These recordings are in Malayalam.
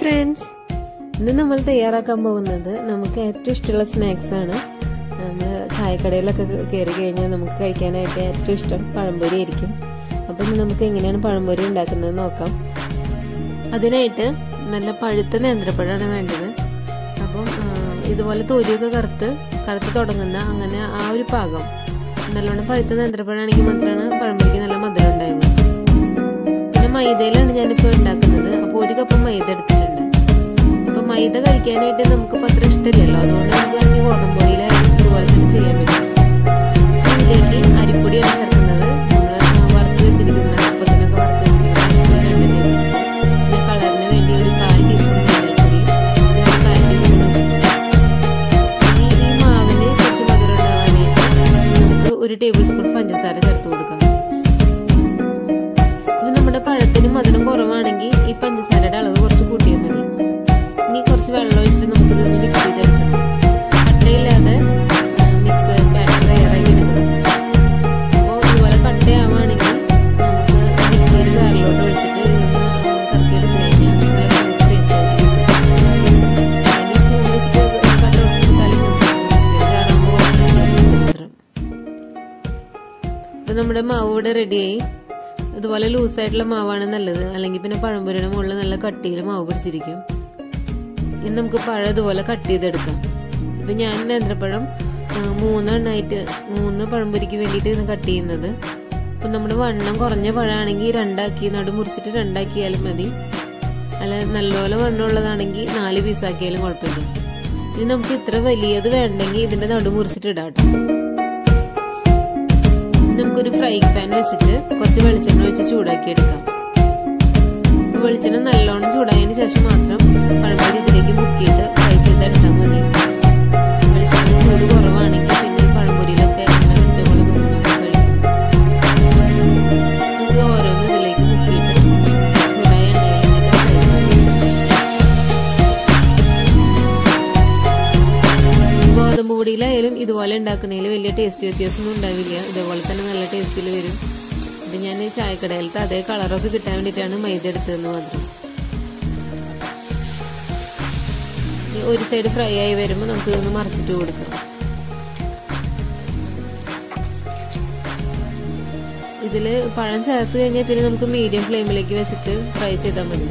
ഫ്രണ്ട്സ് ഇന്ന് നമ്മൾ തയ്യാറാക്കാൻ പോകുന്നത് നമുക്ക് ഏറ്റവും ഇഷ്ടമുള്ള സ്നാക്സ് ആണ് നമ്മൾ ചായക്കടയിലൊക്കെ കയറി കഴിഞ്ഞാൽ നമുക്ക് കഴിക്കാനായിട്ട് ഏറ്റവും ഇഷ്ടം പഴംപൊരി ആയിരിക്കും അപ്പം നമുക്ക് എങ്ങനെയാണ് പഴംപൊരി ഉണ്ടാക്കുന്നത് നോക്കാം അതിനായിട്ട് നല്ല പഴുത്ത നേന്ത്രപ്പഴമാണ് വേണ്ടത് അപ്പം ഇതുപോലെ തൊലിയൊക്കെ കറുത്ത് കറുത്ത് തുടങ്ങുന്ന അങ്ങനെ ആ ഒരു പാകം നല്ലോണം പഴുത്ത നേന്ത്രപ്പഴമാണെങ്കിൽ മാത്രമാണ് പഴംപൊരിക്ക് നല്ല മധുരം ഉണ്ടാവുക പിന്നെ മൈദയിലാണ് ഞാനിപ്പോൾ ഉണ്ടാക്കുന്നത് അപ്പോൾ ഒരു കപ്പ് മൈദ എടുത്തിട്ടുണ്ട് അപ്പൊ മൈദ കഴിക്കാനായിട്ട് നമുക്ക് അത്ര ഇഷ്ടമില്ലല്ലോ അതുകൊണ്ട് നമുക്ക് വേണമെങ്കിൽ ഗോതമ്പൊടിയിലായാലും ഇതുപോലെ തന്നെ ചെയ്യാൻ പറ്റും ഇതിലേക്ക് അരിപ്പൊടിയാണ് ചേർക്കുന്നത് നമ്മൾ വറുത്ത് വെച്ചിരിക്കുന്ന അപ്പത്തിനൊക്കെ വറുത്ത് വെച്ചിരിക്കുന്ന രണ്ട് ടേബിൾ സ്പൂൺ പിന്നെ കളറിന് വേണ്ടി ഒരു കാൽ ടീസ്പൂൺ മഞ്ഞൾപ്പൊടി പിന്നെ ഒരു കാൽ ടീസ്പൂൺ ഇനി ഈ മാവിന് കുറച്ച് മധുരം ഉണ്ടാവാനായിട്ട് നമുക്ക് ഒരു ടേബിൾ സ്പൂൺ പഞ്ചസാര ചേർത്ത് കൊടുക്കാം ഇനി നമ്മുടെ പഴത്തിന് മധുരം കുറവാണെങ്കിൽ ഈ പഞ്ചസാരയുടെ അളവ് കുറച്ച് കൂട്ടിയാൽ മതി ഇനി കുറച്ച് വെള്ളം ഒഴിച്ചിട്ട് നമുക്ക് ഇതൊന്ന് മിക്സ് ചെയ്തെടുക്കണം കട്ടയില്ലാതെ മിക്സ് ബാറ്റർ തയ്യാറാക്കി എടുക്കണം അപ്പോൾ ഇതുപോലെ കട്ടയാവുകയാണെങ്കിൽ നമുക്ക് മിക്സിയുടെ ജാറിലോട്ട് ഒഴിച്ചിട്ട് ഇതൊന്ന് കറക്കിയെടുത്ത് കഴിഞ്ഞാൽ നല്ല സ്മൂത്ത് പേസ്റ്റ് ആയിട്ട് കിട്ടും അല്ലെങ്കിൽ സ്പൂൺ വെച്ചിട്ട് കട്ട ഒഴിച്ചെടുത്താലും മിക്സിയുടെ ജാറാകുമ്പോൾ മാത്രം ഇപ്പം നമ്മുടെ മാവ് ഇവിടെ റെഡിയായി ഇതുപോലെ ലൂസായിട്ടുള്ള മാവാണ് നല്ലത് അല്ലെങ്കിൽ പിന്നെ പഴംപൊരിയുടെ മുകളിൽ നല്ല കട്ടിയിൽ മാവ് പിടിച്ചിരിക്കും ഇനി നമുക്ക് പഴം ഇതുപോലെ കട്ട് ചെയ്തെടുക്കാം ഇപ്പൊ ഞാൻ നേന്ത്രപ്പഴം മൂന്നെണ്ണായിട്ട് മൂന്ന് പഴംപൊരിക്ക് വേണ്ടിയിട്ട് ഇന്ന് കട്ട് ചെയ്യുന്നത് ഇപ്പൊ നമ്മുടെ വണ്ണം കുറഞ്ഞ പഴമാണെങ്കിൽ രണ്ടാക്കി നടു മുറിച്ചിട്ട് രണ്ടാക്കിയാലും മതി അല്ല നല്ലപോലെ വണ്ണം ഉള്ളതാണെങ്കിൽ നാല് പീസാക്കിയാലും കുഴപ്പമില്ല ഇനി നമുക്ക് ഇത്ര വലിയത് വേണ്ടെങ്കിൽ ഇതിന്റെ നടു മുറിച്ചിട്ട് ഇടാം കേട്ടോ നമുക്കൊരു ഫ്രൈ പാൻ വെച്ചിട്ട് കുറച്ച് വെളിച്ചെണ്ണ ഒഴിച്ച് ചൂടാക്കി എടുക്കാം വെളിച്ചെണ്ണ നല്ലോണം ചൂടായതിന് ശേഷം മാത്രം പഴംപൊരി ഇതിലേക്ക് മുക്കിയിട്ട് ഫ്രൈ ചെയ്തെടുത്താൽ മതി വെളിച്ചെണ്ണ ചൂട് കുറവാണെങ്കിൽ പിന്നെ ഈ പഴംപൊരിയിലൊക്കെ എണ്ണ പിടിച്ച പോലെ തോന്നും നമുക്ക് കഴിക്കും നമുക്ക് ഓരോന്ന് ഇതിലേക്ക് മുക്കിയിട്ട് ചൂടായ എണ്ണയിലേക്ക് ഫ്രൈ ചെയ്യും ഗോതമ്പ് പൊടിയിലായാലും ഇതുപോലെ ഉണ്ടാക്കുന്നതിൽ വലിയ ടേസ്റ്റ് വ്യത്യാസമൊന്നും ഉണ്ടാവില്ല ഇതേപോലെ തന്നെ നല്ല ടേസ്റ്റിൽ വരും ഇത് ഞാൻ ചായക്കടയിലത്തെ അതേ കളറൊക്കെ കിട്ടാൻ വേണ്ടിയിട്ടാണ് മൈദ എടുത്തതെന്ന് മാത്രം ഒരു സൈഡ് ഫ്രൈ ആയി വരുമ്പോൾ നമുക്ക് ഇതൊന്ന് മറിച്ചിട്ട് കൊടുക്കാം ഇതിൽ പഴം ചേർത്ത് കഴിഞ്ഞാൽ പിന്നെ നമുക്ക് മീഡിയം ഫ്ലെയിമിലേക്ക് വെച്ചിട്ട് ഫ്രൈ ചെയ്താൽ മതി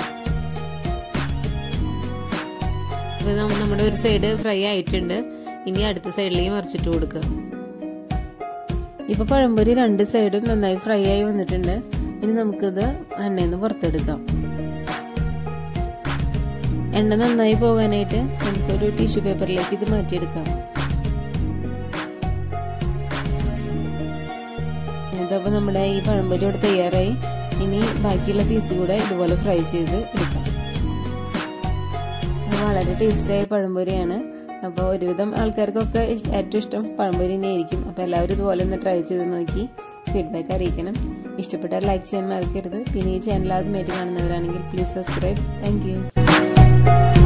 നമ്മുടെ ഒരു സൈഡ് ഫ്രൈ ആയിട്ടുണ്ട് ഇനി അടുത്ത സൈഡിലേക്ക് മറിച്ചിട്ട് കൊടുക്കുക ഇപ്പൊ പഴംപൊരി രണ്ട് സൈഡും നന്നായി ഫ്രൈ ആയി വന്നിട്ടുണ്ട് ഇനി നമുക്കിത് എണ്ണയിൽ നിന്ന് പുറത്തെടുക്കാം എണ്ണ നന്നായി പോകാനായിട്ട് നമുക്കൊരു ടിഷ്യൂ പേപ്പറിലേക്ക് ഇത് മാറ്റിയെടുക്കാം ഇതപ്പോൾ നമ്മുടെ ഈ പഴംപൊരി ഇവിടെ തയ്യാറായി ഇനി ബാക്കിയുള്ള പീസ് കൂടെ ഇതുപോലെ ഫ്രൈ ചെയ്ത് എടുക്കാം വളരെ ടേസ്റ്റിയായ പഴംപൊരിയാണ് അപ്പോൾ ഒരുവിധം ആൾക്കാർക്കൊക്കെ ഏറ്റവും ഇഷ്ടം പഴംപൊരി തന്നെയായിരിക്കും അപ്പോൾ എല്ലാവരും ഇതുപോലെ ഒന്ന് ട്രൈ ചെയ്ത് നോക്കി ഫീഡ്ബാക്ക് അറിയിക്കണം ഇഷ്ടപ്പെട്ടാൽ ലൈക്ക് ചെയ്യാൻ മറക്കരുത് പിന്നെ ഈ ചാനൽ ആദ്യമായിട്ട് കാണുന്നവരാണെങ്കിൽ പ്ലീസ് സബ്സ്ക്രൈബ് താങ്ക്